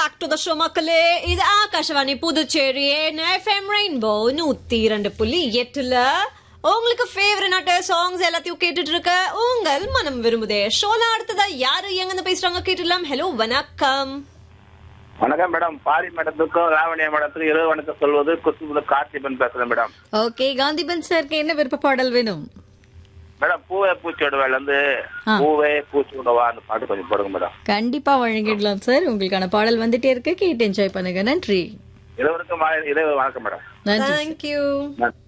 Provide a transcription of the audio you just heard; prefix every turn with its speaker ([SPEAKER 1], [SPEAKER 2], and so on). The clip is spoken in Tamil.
[SPEAKER 1] பேக் டு த ஷோ மக்களே இது ஆகாஷவாணி புதுச்சேரி எஃப்எம் ரெயின்போ நூத்தி இரண்டு புள்ளி எட்டுல உங்களுக்கு ஃபேவரட் சாங்ஸ் எல்லாத்தையும் கேட்டுட்டு இருக்க உங்கள் மனம் விரும்புதே ஷோல அடுத்ததா யாரு எங்க பேசுறாங்க கேட்டுலாம் ஹலோ வணக்கம்
[SPEAKER 2] வணக்கம் மேடம் பாரி மேடத்துக்கும் லாவணியா மேடத்துக்கும் இரவு வணக்கம் சொல்வது குத்துமுத கார்த்திபன் பேசுறேன் மேடம்
[SPEAKER 3] ஓகே காந்திபன் சாருக்கு என்ன விருப்ப பாடல் வேணும்
[SPEAKER 2] மேடம் பூவே பூச்சோடுவேல இருந்து
[SPEAKER 3] ஆ.
[SPEAKER 2] பூவே பூச்சோடுவான்னு பாட்டு கொஞ்சம் போடுங்க மேடம்
[SPEAKER 3] கண்டிப்பா வழங்கிடலாம் சார் உங்களுக்கான பாடல் வந்துட்டே இருக்கு கேட்டு என்ஜாய் பண்ணுங்க நன்றி
[SPEAKER 2] இருவருக்கும் மாலை- இரவு வணக்கம் மேடம்
[SPEAKER 3] நன்றி
[SPEAKER 1] தேங்க்யூ
[SPEAKER 2] நன்றி